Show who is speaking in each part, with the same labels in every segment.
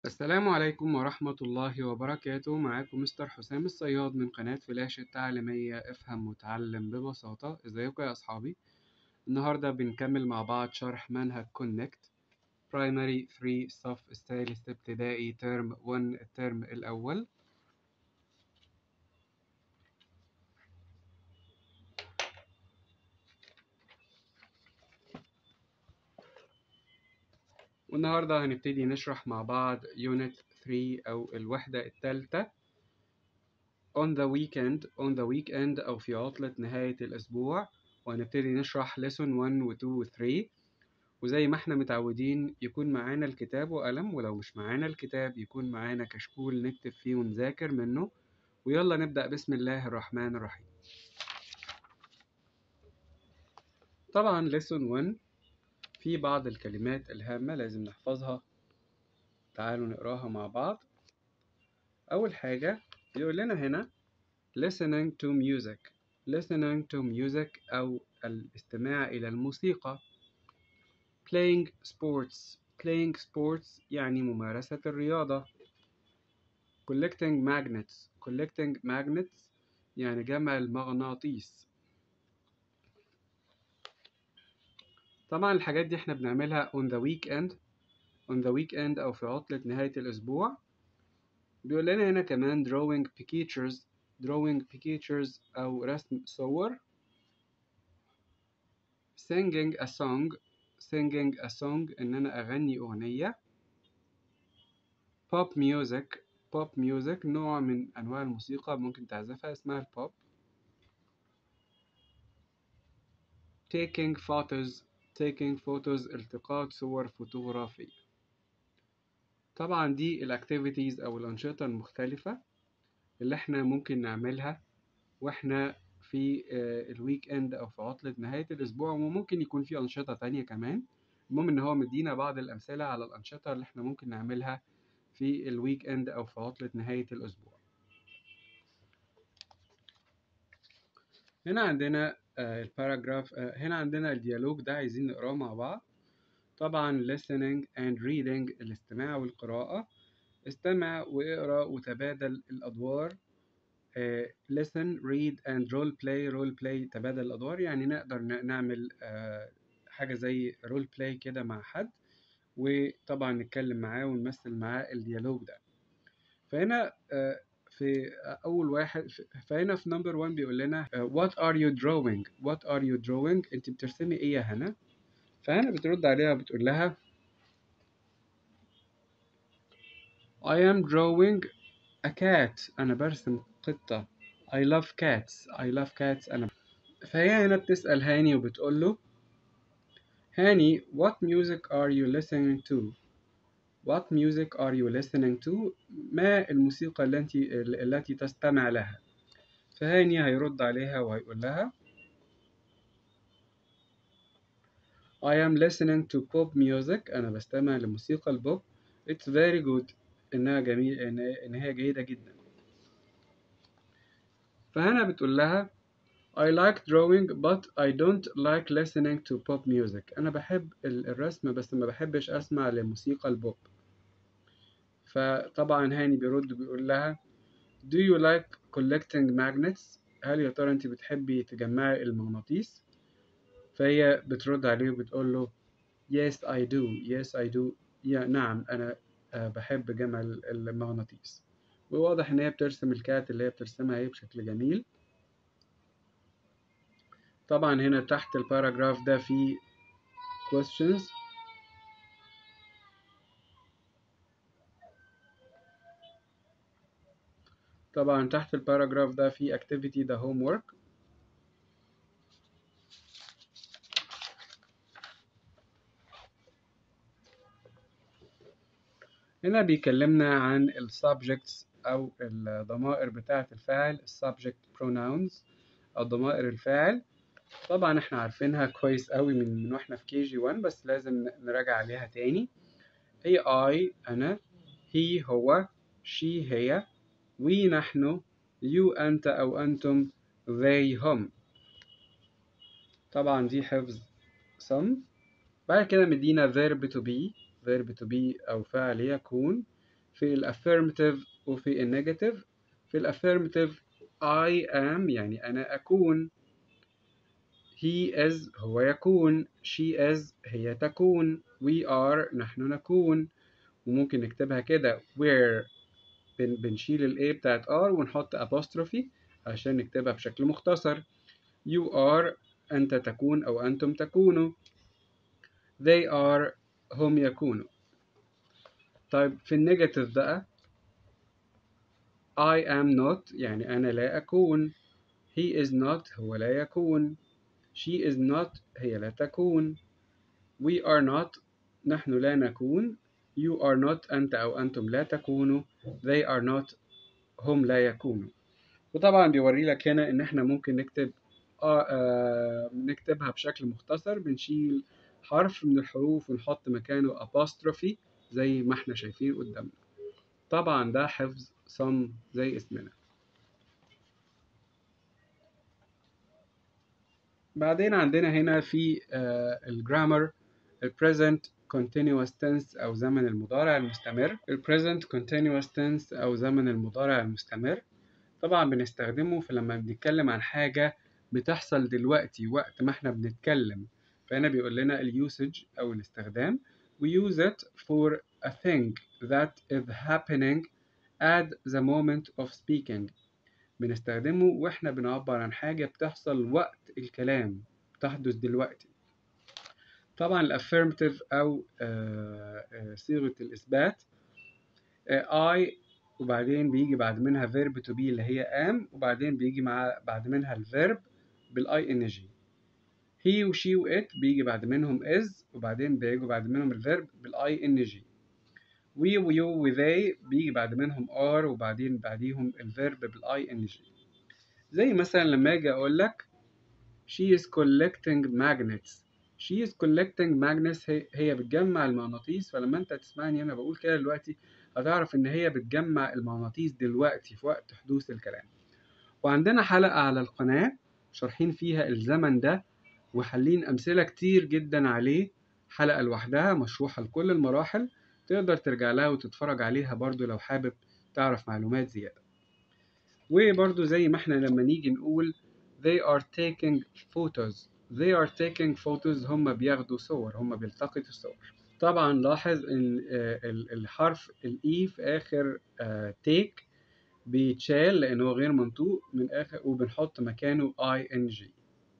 Speaker 1: السلام عليكم ورحمة الله وبركاته معاكم مستر حسام الصياد من قناة فلاش التعليمية افهم وتعلم ببساطة ازيكم يا أصحابي النهاردة بنكمل مع بعض شرح منهج كونكت برايمري 3 الصف الثالث ابتدائي ترم 1 الترم الأول والنهاردة هنبتدي نشرح مع بعض Unit 3 أو الوحدة الثالثة on the weekend on the weekend أو في عطلة نهاية الأسبوع وهنبتدي نشرح lesson 1 و 2 و 3 وزي ما احنا متعودين يكون معانا الكتاب وقلم ولو مش معانا الكتاب يكون معانا كشكول نكتب فيه ونذاكر منه ويلا نبدأ بسم الله الرحمن الرحيم طبعا lesson 1 في بعض الكلمات الهامة لازم نحفظها تعالوا نقراها مع بعض أول حاجة يقول لنا هنا listening to music listening to music أو الاستماع إلى الموسيقى playing sports playing sports يعني ممارسة الرياضة collecting magnets collecting magnets يعني جمع المغناطيس طبعا الحاجات دي احنا بنعملها on the weekend on the weekend أو في عطلة نهاية الأسبوع بيقول لنا هنا كمان drawing pictures drawing pictures أو رسم صور singing a song singing a song إن أنا أغني أغنية pop music pop music نوع من أنواع الموسيقى ممكن تعزفها اسمها البوب taking photos taking photos التقاط صور فوتوغرافية طبعا دي الاكتيفيتيز او الانشطة المختلفة اللي احنا ممكن نعملها واحنا في الويك اند او في عطلة نهاية الاسبوع وممكن يكون في انشطة تانية كمان المهم ان هو مدينا بعض الامثلة على الانشطة اللي احنا ممكن نعملها في الويك اند او في عطلة نهاية الاسبوع هنا عندنا الباراجراف هنا عندنا الديالوج ده عايزين نقراه مع بعض طبعا listening and reading الاستماع والقراءة استمع واقرا وتبادل الأدوار uh, listen read and role play role play تبادل الأدوار يعني نقدر نعمل uh, حاجة زي role play كده مع حد وطبعا نتكلم معاه ونمثل معاه الديالوج ده فهنا uh, في أول واحد فهنا في نمبر 1 بيقول لنا what are you drawing what are you drawing أنت بترسمي إيه يا هنا فهنا بترد عليها بتقول لها I am drawing a cat أنا برسم قطة I love cats I love cats أنا فهي هنا بتسأل هاني وبتقول له هاني what music are you listening to What music are you listening to? ما الموسيقى التي التي تستمع لها؟ فهاني هيرد عليها وهيقول لها I am listening to pop music أنا بستمع لموسيقى البوب It's very good إنها جميل إن هي جيدة جدا فهنا بتقول لها I like drawing but I don't like listening to pop music أنا بحب الرسم بس ما بحبش أسمع لموسيقى البوب فطبعا هاني بيرد بيقول لها Do you like collecting magnets؟ هل يا ترى أنت بتحبي تجمعي المغناطيس؟ فهي بترد عليه وبتقول له Yes I do Yes I do يا نعم أنا بحب جمع المغناطيس وواضح إن هي بترسم الكات اللي هي بترسمها هي بشكل جميل طبعا هنا تحت الباراجراف ده في questions طبعا تحت الباراجراف ده في activity ده homework هنا بيكلمنا عن ال subjects أو الضمائر بتاعة الفاعل ال subject pronouns أو ضمائر الفاعل طبعا احنا عارفينها كويس قوي من من واحنا في كي جي 1 بس لازم نراجع عليها تاني هي I أنا he هو she هي we نحن you أنت أو أنتم they هم طبعا دي حفظ صم بعد كده مدينا verb to be verb to be أو فعل يكون في الافيرماتيف وفي النيجاتيف في الافيرماتيف I am يعني أنا أكون he is هو يكون she is هي تكون we are نحن نكون وممكن نكتبها كده where بن بنشيل ال A بتاعت are ونحط apostrophe عشان نكتبها بشكل مختصر you are أنت تكون أو أنتم تكونوا they are هم يكونوا طيب في النيجاتيف بقى I am not يعني أنا لا أكون he is not هو لا يكون she is not هي لا تكون we are not نحن لا نكون you are not أنت أو أنتم لا تكونوا they are not هم لا يكونوا وطبعا بيوري لك هنا إن إحنا ممكن نكتب آه آه نكتبها بشكل مختصر بنشيل حرف من الحروف ونحط مكانه apostrophe زي ما إحنا شايفين قدامنا طبعا ده حفظ صم زي اسمنا بعدين عندنا هنا في الجرامر البريزنت continuous tense أو زمن المضارع المستمر ال present continuous tense أو زمن المضارع المستمر طبعا بنستخدمه في لما بنتكلم عن حاجة بتحصل دلوقتي وقت ما احنا بنتكلم فهنا بيقول لنا اليوسج أو الاستخدام we use it for a thing that is happening at the moment of speaking بنستخدمه واحنا بنعبر عن حاجة بتحصل وقت الكلام بتحدث دلوقتي طبعا الافيرماتيف او آه آه صيغه الاثبات آه I وبعدين بيجي بعد منها verb to be اللي هي am وبعدين بيجي مع بعد منها الفيرب بالاي ان جي he و she و it بيجي بعد منهم is وبعدين بيجوا بعد منهم الفيرب بالاي ان جي we و you و they بيجي بعد منهم are وبعدين بعديهم الفيرب بالاي ان جي زي مثلا لما اجي اقول لك she is collecting magnets she is collecting magnets هي, هي بتجمع المغناطيس فلما انت تسمعني انا بقول كده دلوقتي هتعرف ان هي بتجمع المغناطيس دلوقتي في وقت حدوث الكلام وعندنا حلقة على القناة شارحين فيها الزمن ده وحلين أمثلة كتير جدا عليه حلقة لوحدها مشروحة لكل المراحل تقدر ترجع لها وتتفرج عليها برضو لو حابب تعرف معلومات زيادة وبرضو زي ما احنا لما نيجي نقول they are taking photos they are taking photos هم بياخدوا صور هم بيلتقطوا صور طبعا لاحظ ان الحرف الاي في اخر take بيتشال لانه غير منطوق من اخر وبنحط مكانه اي ان جي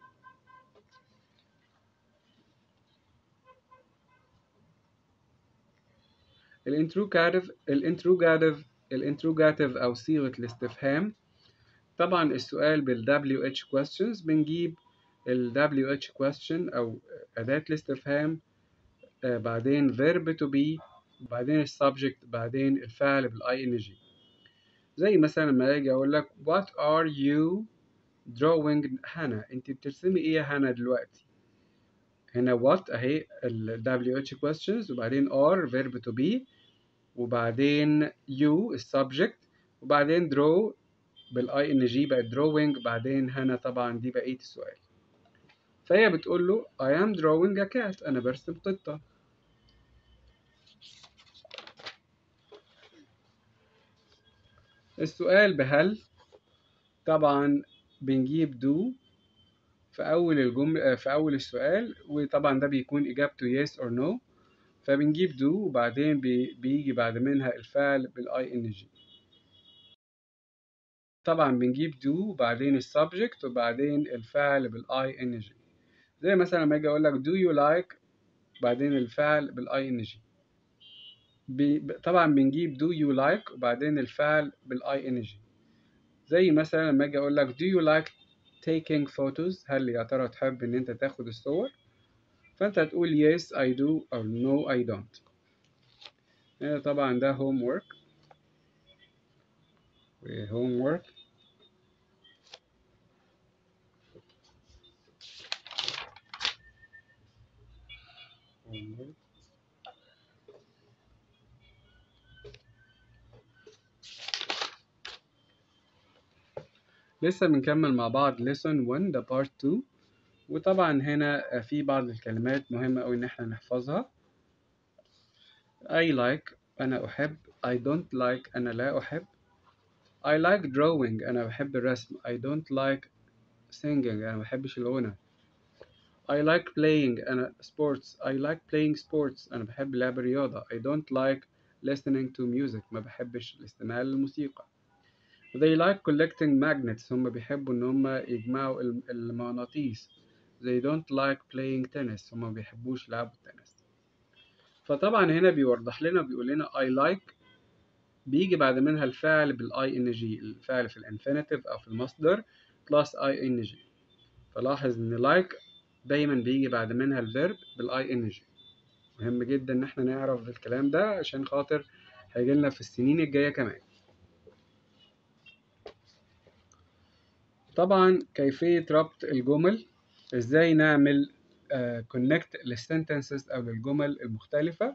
Speaker 1: الانتروجاتيف الانتروجاتيف الانتروجاتيف او صيغه الاستفهام طبعا السؤال بال WH questions بنجيب ال WH question أو أداة الاستفهام آه بعدين verb to be بعدين السبجكت بعدين الفعل بالاي ان جي زي مثلا لما اجي اقول لك what are you drawing هنا انت بترسمي ايه يا هنا دلوقتي هنا what اهي ال WH questions وبعدين are verb to be وبعدين you السبجكت وبعدين draw بالاي ان جي بقت drawing بعدين هنا طبعا دي بقيه السؤال فهي بتقول له I am drawing a cat أنا برسم قطة السؤال بهل طبعا بنجيب do في أول الجملة في أول السؤال وطبعا ده بيكون إجابته yes or no فبنجيب do وبعدين بي بيجي بعد منها الفعل بالاي ان جي طبعا بنجيب do وبعدين السبجكت وبعدين الفعل بالاي ان جي زي مثلا لما اجي اقول لك do you like بعدين الفعل بالاي ان جي طبعا بنجيب do you like وبعدين الفعل بالاي ان جي زي مثلا لما اجي اقول لك do you like taking photos هل يا ترى تحب ان انت تاخد الصور فانت هتقول yes I do او no I don't هنا طبعا ده homework homework homework لسه بنكمل مع بعض lesson 1 ده part 2 وطبعا هنا في بعض الكلمات مهمة أوي إن احنا نحفظها I like أنا أحب I don't like أنا لا أحب I like drawing أنا بحب الرسم I don't like singing أنا ما بحبش الغنى I like playing أنا sports I like playing sports أنا بحب لعب الرياضة I don't like listening to music ما بحبش الاستماع للموسيقى They like collecting magnets هم بيحبوا إن هم يجمعوا الم- المغناطيس They don't like playing tennis هم ما بيحبوش لعب التنس فطبعا هنا بيوضح لنا بيقول لنا I like بيجي بعد منها الفعل بالاي ان جي الفعل في الانفينيتيف او في المصدر بلس اي ان جي فلاحظ ان لايك دايما بيجي بعد منها الفيرب بالاي ان جي مهم جدا ان احنا نعرف الكلام ده عشان خاطر هيجي لنا في السنين الجايه كمان طبعا كيفيه ربط الجمل ازاي نعمل كونكت للسنتنسز او للجمل المختلفه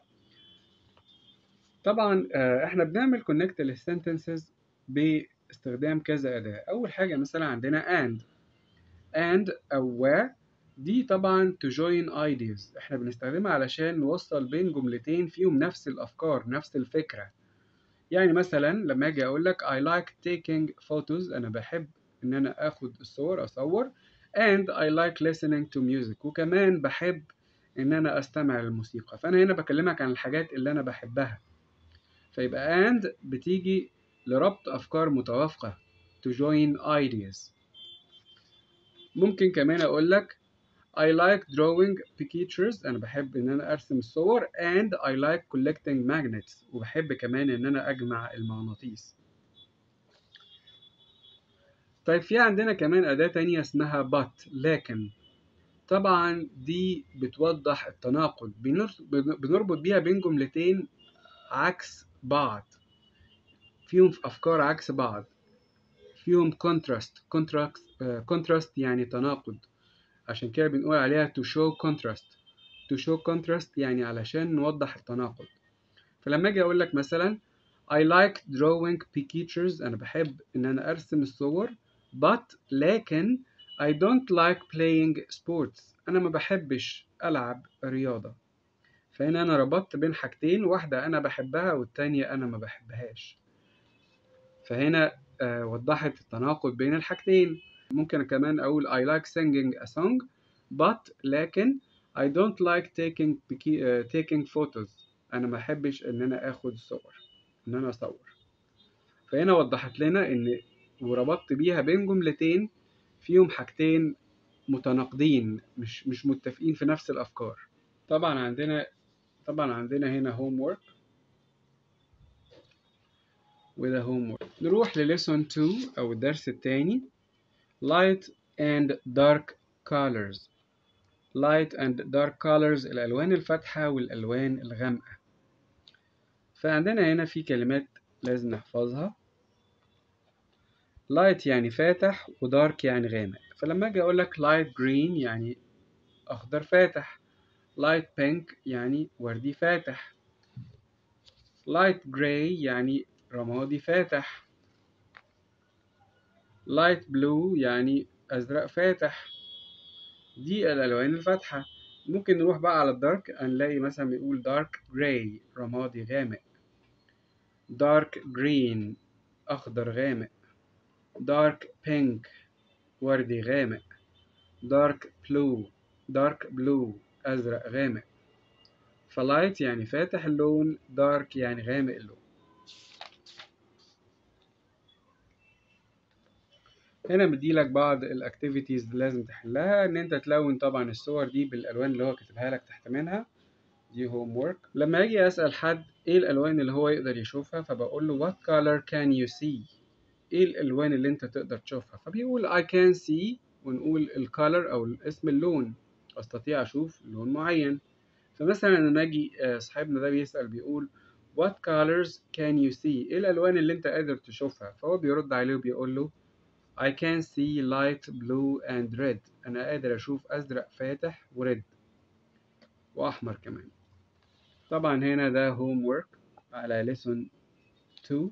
Speaker 1: طبعا آه، احنا بنعمل كونكت للسنتنسز باستخدام كذا اداه اول حاجه مثلا عندنا and and او و دي طبعا to join ideas احنا بنستخدمها علشان نوصل بين جملتين فيهم نفس الافكار نفس الفكره يعني مثلا لما اجي اقول لك I like taking photos انا بحب ان انا اخد الصور اصور and I like listening to music وكمان بحب ان انا استمع للموسيقى فانا هنا بكلمك عن الحاجات اللي انا بحبها فيبقى and بتيجي لربط افكار متوافقه to join ideas ممكن كمان اقول لك I like drawing pictures أنا بحب إن أنا أرسم الصور and I like collecting magnets وبحب كمان إن أنا أجمع المغناطيس. طيب في عندنا كمان أداة تانية اسمها but لكن طبعا دي بتوضح التناقض بنر- بنربط بيها بين جملتين عكس بعض فيهم أفكار عكس بعض فيهم contrast contrast آه، contrast يعني تناقض عشان كده بنقول عليها to show contrast to show contrast يعني علشان نوضح التناقض فلما اجي اقول لك مثلا I like drawing pictures انا بحب ان انا ارسم الصور but لكن I don't like playing sports انا ما بحبش العب رياضة فهنا انا ربطت بين حاجتين واحدة انا بحبها والتانية انا ما بحبهاش فهنا آه وضحت التناقض بين الحاجتين ممكن كمان أقول I like singing a song but لكن I don't like taking pic- آه, taking photos أنا ما أحبش إن أنا آخد صور إن أنا أصور فهنا وضحت لنا إن وربطت بيها بين جملتين فيهم حاجتين متناقضين مش مش متفقين في نفس الأفكار طبعا عندنا طبعا عندنا هنا homework وده homework نروح لليسون 2 أو الدرس التاني light and dark colors light and dark colors الألوان الفاتحة والألوان الغامقة فعندنا هنا في كلمات لازم نحفظها light يعني فاتح و dark يعني غامق فلما أجي أقول لك light green يعني أخضر فاتح light pink يعني وردي فاتح light gray يعني رمادي فاتح light blue يعني أزرق فاتح دي الألوان الفاتحة ممكن نروح بقى على الدارك هنلاقي مثلا بيقول dark gray رمادي غامق dark green أخضر غامق dark pink وردي غامق dark blue dark blue أزرق غامق فلايت يعني فاتح اللون dark يعني غامق اللون هنا مديلك بعض الاكتيفيتيز اللي لازم تحلها ان انت تلون طبعا الصور دي بالالوان اللي هو كاتبها لك تحت منها دي هوم ورك لما اجي اسال حد ايه الالوان اللي هو يقدر يشوفها فبقول له what color can you see ايه الالوان اللي انت تقدر تشوفها فبيقول I can see ونقول الكالر او اسم اللون استطيع اشوف لون معين فمثلا لما اجي آه، صاحبنا ده بيسال بيقول what colors can you see ايه الالوان اللي انت قادر تشوفها فهو بيرد عليه وبيقول له I can see light blue and red أنا قادر أشوف أزرق فاتح وريد وأحمر كمان طبعا هنا ده homework على lesson 2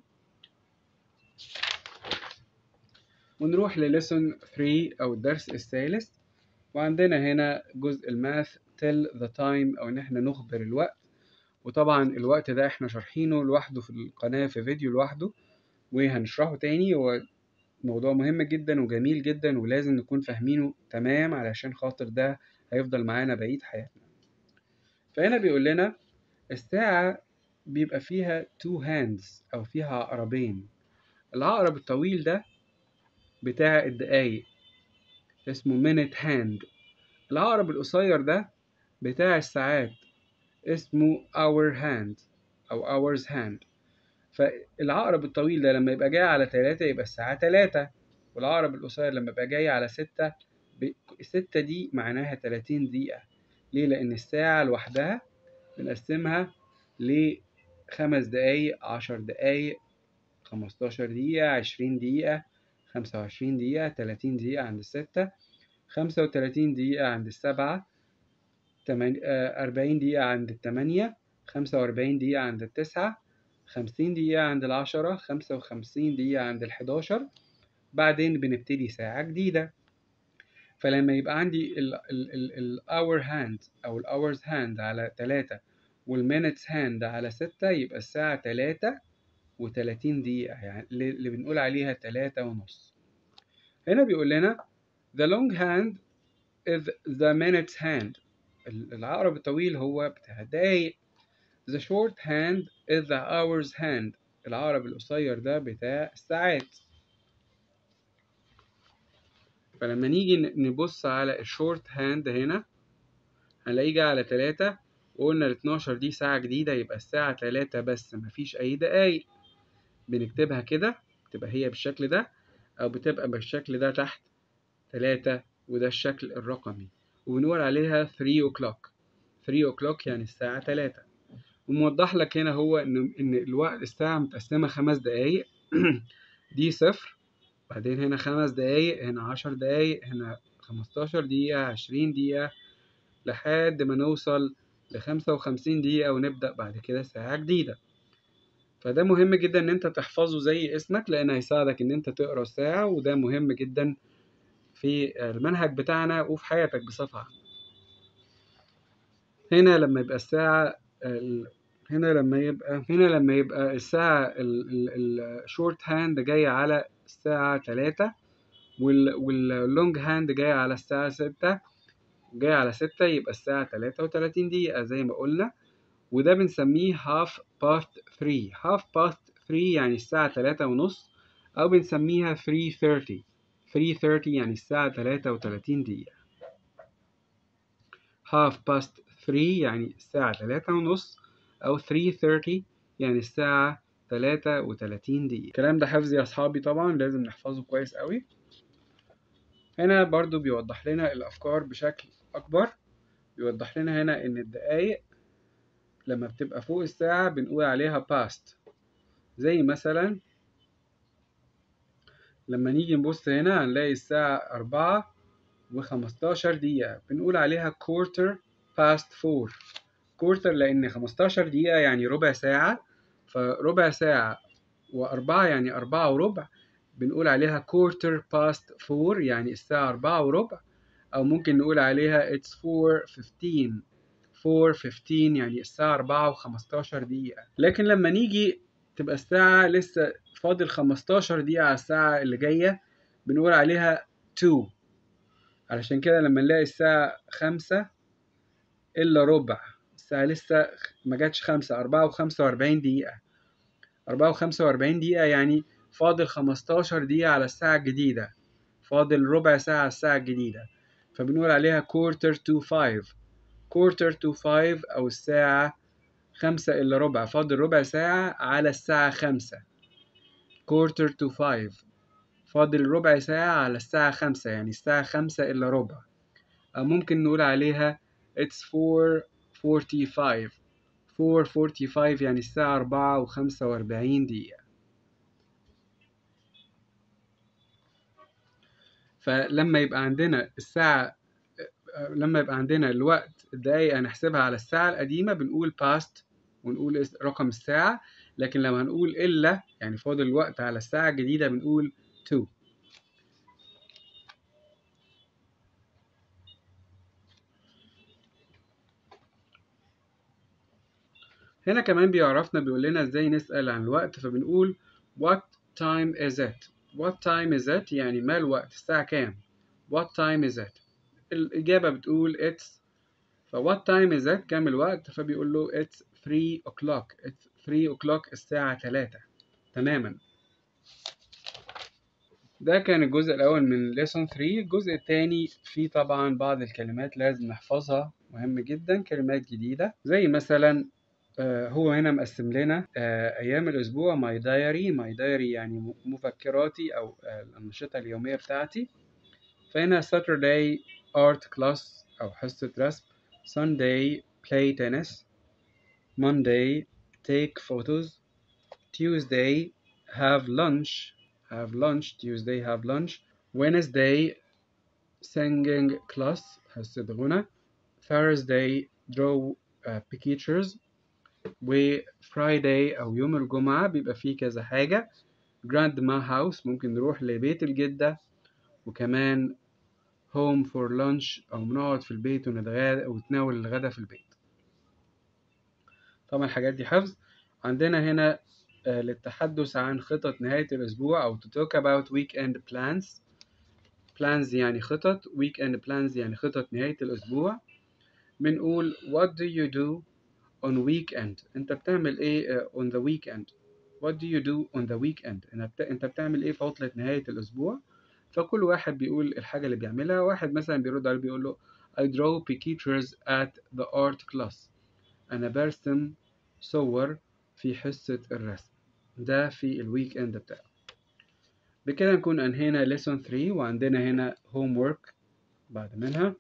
Speaker 1: ونروح لليسون 3 أو الدرس الثالث وعندنا هنا جزء الماث tell the time أو إن إحنا نخبر الوقت وطبعا الوقت ده احنا شارحينه لوحده في القناة في فيديو لوحده وهنشرحه تاني هو موضوع مهم جدا وجميل جدا ولازم نكون فاهمينه تمام علشان خاطر ده هيفضل معانا بقية حياتنا فهنا بيقول لنا الساعة بيبقى فيها two hands أو فيها عقربين العقرب الطويل ده بتاع الدقايق اسمه minute hand العقرب القصير ده بتاع الساعات اسمه hour hand أو hours hand فالعقرب الطويل ده لما يبقى جاي على تلاتة يبقى الساعة تلاتة والعقرب القصير لما يبقى جاي على ستة ب... ستة دي معناها تلاتين دقيقة ليه؟ لأن الساعة لوحدها بنقسمها لخمس دقايق عشر دقايق خمستاشر دقيقة عشرين دقيقة خمسة وعشرين دقيقة تلاتين دقيقة عند الستة خمسة وتلاتين دقيقة عند السبعة أربعين دقيقة عند التمانية خمسة وأربعين دقيقة عند التسعة خمسين دقيقة عند العشرة خمسة وخمسين دقيقة عند الحداشر بعدين بنبتدي ساعة جديدة فلما يبقى عندي ال ال ال ال hour hand أو ال hours hand على تلاتة وال minutes hand على ستة يبقى الساعة تلاتة وتلاتين دقيقة يعني اللي بنقول عليها تلاتة ونص هنا بيقول لنا the long hand is the minutes hand العقرب الطويل هو بتاع الدقايق the short hand is the hours hand العقرب القصير ده بتاع الساعات فلما نيجي نبص على الشورت هاند هنا هنلاقيه جه على تلاتة وقلنا الاتناشر دي ساعة جديدة يبقى الساعة تلاتة بس مفيش أي دقايق بنكتبها كده تبقى هي بالشكل ده أو بتبقى بالشكل ده تحت تلاتة وده الشكل الرقمي وبنقول عليها 3 o'clock 3 o'clock يعني الساعة تلاتة وموضح لك هنا هو إن إن الوقت الساعة متقسمة خمس دقايق دي صفر بعدين هنا خمس دقايق هنا عشر دقايق هنا خمستاشر دقيقة عشرين دقيقة لحد ما نوصل لخمسة وخمسين دقيقة ونبدأ بعد كده ساعة جديدة فده مهم جدا ان انت تحفظه زي اسمك لان هيساعدك ان انت تقرا الساعة وده مهم جدا في المنهج بتاعنا وفي حياتك بصفة عامة هنا لما يبقى الساعة هنا لما يبقى هنا لما يبقى الساعة الشورت هاند جاية على الساعة تلاتة واللونج هاند جاية على الساعة ستة جاية على ستة يبقى الساعة تلاتة وتلاتين دقيقة زي ما قلنا وده بنسميه half past three half past three يعني الساعة تلاتة ونص أو بنسميها three thirty three thirty يعني الساعة تلاتة وتلاتين دقيقة half past three يعني الساعة تلاتة ونص أو three thirty يعني الساعة تلاتة وتلاتين دقيقة الكلام ده حفظ يا أصحابي طبعا لازم نحفظه كويس قوي هنا برضو بيوضح لنا الأفكار بشكل أكبر بيوضح لنا هنا إن الدقايق لما بتبقى فوق الساعة بنقول عليها past زي مثلا لما نيجي نبص هنا هنلاقي الساعة أربعة وخمستاشر دقيقة بنقول عليها quarter past four quarter لأن خمستاشر دقيقة يعني ربع ساعة فربع ساعة وأربعة يعني أربعة وربع بنقول عليها quarter past four يعني الساعة أربعة وربع أو ممكن نقول عليها it's four fifteen four fifteen يعني الساعة أربعة وخمستاشر دقيقة لكن لما نيجي تبقى الساعة لسه فاضل خمستاشر دقيقة على الساعة اللي جاية بنقول عليها two علشان كده لما نلاقي الساعة خمسة إلا ربع الساعة لسه ما جاتش خمسة أربعة وخمسة وأربعين دقيقة أربعة وخمسة وأربعين دقيقة يعني فاضل خمستاشر دقيقة على الساعة الجديدة فاضل ربع ساعة على الساعة الجديدة فبنقول عليها quarter to five quarter to five أو الساعة خمسة إلا ربع فاضل ربع ساعة على الساعة خمسة quarter to five فاضل ربع ساعة على الساعة خمسة يعني الساعة خمسة إلا ربع أو ممكن نقول عليها it's four forty five four forty five يعني الساعة أربعة وخمسة وأربعين دقيقة فلما يبقى عندنا الساعة لما يبقى عندنا الوقت الدقايق هنحسبها على الساعة القديمة بنقول past ونقول رقم الساعة لكن لما هنقول إلا يعني فاضل الوقت على الساعة الجديدة بنقول to هنا كمان بيعرفنا بيقول لنا ازاي نسأل عن الوقت فبنقول what time is it what time is it يعني ما الوقت الساعة كام what time is it الإجابة بتقول it's ف what time is it كام الوقت فبيقول له it's 3 o'clock it's 3 o'clock الساعة 3 تماما ده كان الجزء الأول من lesson 3 الجزء الثاني فيه طبعا بعض الكلمات لازم نحفظها مهم جدا كلمات جديدة زي مثلا آه، هو هنا مقسم لنا آه، أيام الأسبوع my diary my diary يعني م- مفكراتي أو آه، الأنشطة اليومية بتاعتي فهنا Saturday art class أو حصة رسم Sunday play tennis Monday take photos Tuesday have lunch have lunch Tuesday have lunch Wednesday singing class حصة غنى Thursday draw uh, pictures وفرايداي أو يوم الجمعة بيبقى فيه كذا حاجة grandma house ممكن نروح لبيت الجدة وكمان home for lunch أو بنقعد في البيت ونتغدى ونتناول الغدا في البيت طبعا الحاجات دي حفظ عندنا هنا آه، للتحدث عن خطط نهاية الأسبوع أو to talk about weekend plans plans يعني خطط weekend plans يعني خطط نهاية الأسبوع بنقول what do you do on weekend أنت بتعمل إيه آه، on the weekend what do you do on the weekend أنت بت- أنت بتعمل إيه في عطلة نهاية الأسبوع فكل واحد بيقول الحاجة اللي بيعملها واحد مثلا بيرد عليه بيقول له I draw pictures at the art class أنا برسم صور في حصة الرسم ده في الويك اند بتاعه بكده نكون أنهينا lesson 3 وعندنا هنا homework بعد منها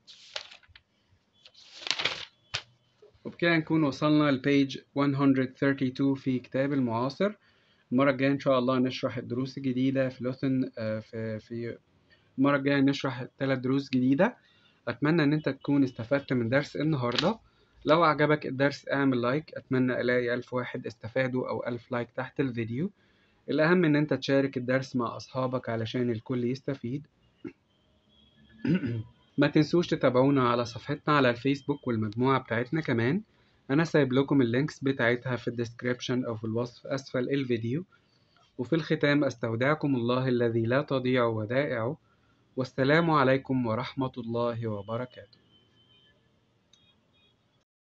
Speaker 1: وبكده نكون وصلنا لبيج 132 في كتاب المعاصر المرة الجاية إن شاء الله نشرح الدروس الجديدة في لوثن آه، في في المرة الجاية نشرح ثلاث دروس جديدة أتمنى إن أنت تكون استفدت من درس النهاردة لو عجبك الدرس اعمل لايك أتمنى ألاقي ألف واحد استفادوا أو ألف لايك تحت الفيديو الأهم إن أنت تشارك الدرس مع أصحابك علشان الكل يستفيد ما تنسوش تتابعونا على صفحتنا على الفيسبوك والمجموعة بتاعتنا كمان أنا سايب لكم اللينكس بتاعتها في الديسكريبشن أو في الوصف أسفل الفيديو وفي الختام أستودعكم الله الذي لا تضيع ودائعه والسلام عليكم ورحمة الله وبركاته